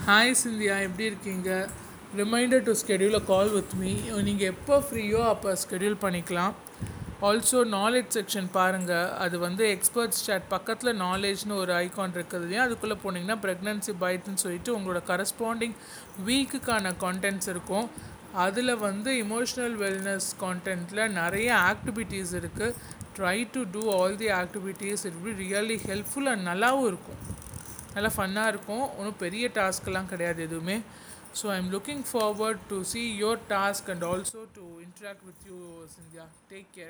hi Cynthia எப்படி இருக்கீங்க reminder to schedule a call with me நீங்கள் எப்போ ஃப்ரீயோ அப்போ schedule பண்ணிக்கலாம் ஆல்சோ நாலேஜ் செக்ஷன் பாருங்கள் அது வந்து எக்ஸ்பர்ட்ஸ் chat பக்கத்தில் நாலேஜ்னு ஒரு ஐகான் இருக்குது இல்லையா அதுக்குள்ளே போனீங்கன்னா ப்ரெக்னன்சி பைட்னு சொல்லிட்டு உங்களோட கரஸ்பாண்டிங் வீக்குக்கான கான்டென்ட்ஸ் இருக்கும் அதில் வந்து இமோஷ்னல் வெல்னஸ் கான்டென்ட்டில் நிறைய ஆக்டிவிட்டீஸ் இருக்குது try to do all the activities it be really helpful and நல்லாவும் இருக்கும் நல்லா ஃபன்னாக இருக்கும் ஒன்றும் பெரிய டாஸ்க்கெல்லாம் கிடையாது எதுவுமே so I'm looking forward to see your task and also to interact with you Cynthia take care